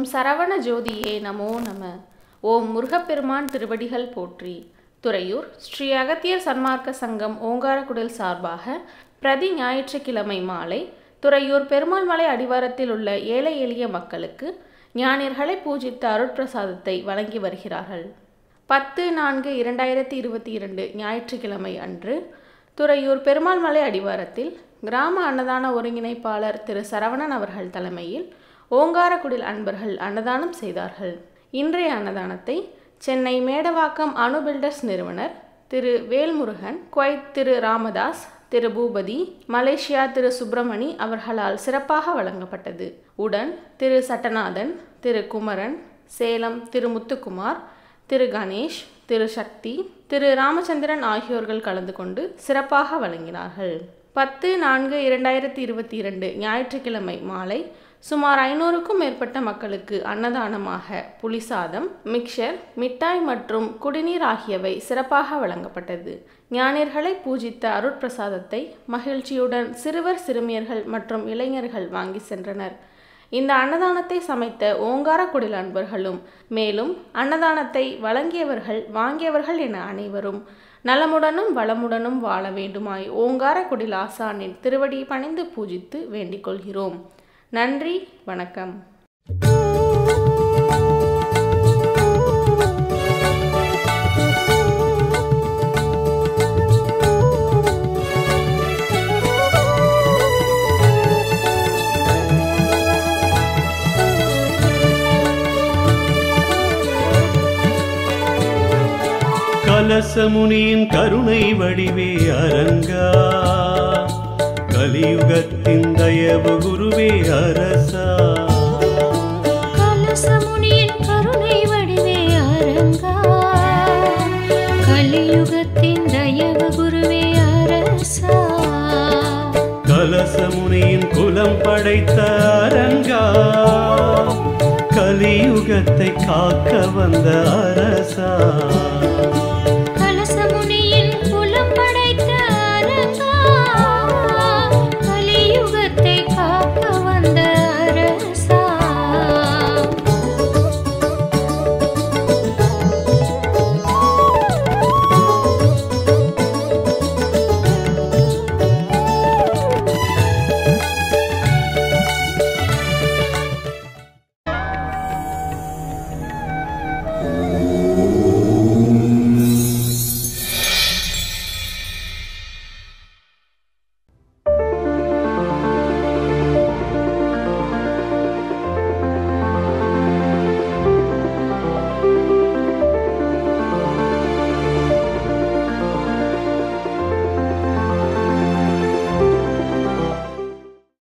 ஓம் சரவண ஜோதியே நமோ நம ஓம் முருகப்பெருமான் திருவடிகள் போற்றி துறையூர் ஸ்ரீ அகத்தியர் சன்மார்க்க சங்கம் ஓங்காரக்குடில் சார்பாக பிரதி ஞாயிற்றுக்கிழமை மாலை துறையூர் பெருமாள் மலை அடிவாரத்தில் உள்ள ஏழை எளிய மக்களுக்கு ஞானியர்களை பூஜித்த அருட்பிரசாதத்தை வழங்கி வருகிறார்கள் பத்து நான்கு இரண்டாயிரத்தி இருபத்தி இரண்டு ஞாயிற்றுக்கிழமை அன்று துறையூர் பெருமாள் மலை அடிவாரத்தில் கிராம அன்னதான ஒருங்கிணைப்பாளர் திரு சரவணன் அவர்கள் தலைமையில் ஓங்காரக்குடில் அன்பர்கள் அன்னதானம் செய்தார்கள் இன்றைய அன்னதானத்தை சென்னை மேடவாக்கம் அணு பில்டர்ஸ் நிறுவனர் திரு வேல்முருகன் குவைத் திரு ராமதாஸ் திரு பூபதி மலேசியா திரு சுப்பிரமணி அவர்களால் சிறப்பாக வழங்கப்பட்டது உடன் திரு சட்டநாதன் திரு குமரன் சேலம் திரு முத்துக்குமார் திரு கணேஷ் திரு சக்தி திரு ராமச்சந்திரன் ஆகியோர்கள் கலந்து கொண்டு சிறப்பாக வழங்கினார்கள் பத்து நான்கு இரண்டாயிரத்தி இருபத்தி இரண்டு ஞாயிற்றுக்கிழமை மாலை சுமார் ஐநூறுக்கும் மேற்பட்ட மக்களுக்கு அன்னதானமாக புளிசாதம் மிக்சர் மிட்டாய் மற்றும் குடிநீர் ஆகியவை சிறப்பாக வழங்கப்பட்டது ஞானியர்களை பூஜித்த அருட்பிரசாதத்தை மகிழ்ச்சியுடன் சிறுவர் சிறுமியர்கள் மற்றும் இளைஞர்கள் வாங்கி சென்றனர் இந்த அன்னதானத்தை சமைத்த ஓங்காரக்குடில் அன்பர்களும் மேலும் அன்னதானத்தை வழங்கியவர்கள் வாங்கியவர்கள் என அனைவரும் நலமுடனும் வளமுடனும் வாழ வேண்டுமாய் ஓங்காரக்குடில் ஆசானின் திருவடி பணிந்து பூஜித்து வேண்டிக் கொள்கிறோம் நன்றி வணக்கம் கலசமுனியின் கருணை வடிவே அரங்கா கலியுகத்தின் தயவு குருவே அரசா கலசமுனியின் கருணை வடிவே அரங்கா கலியுகத்தின் தயவு குருவே அரசா கலசமுனியின் குலம் படைத்த அரங்கா கலியுகத்தை காக்க வந்த அரசா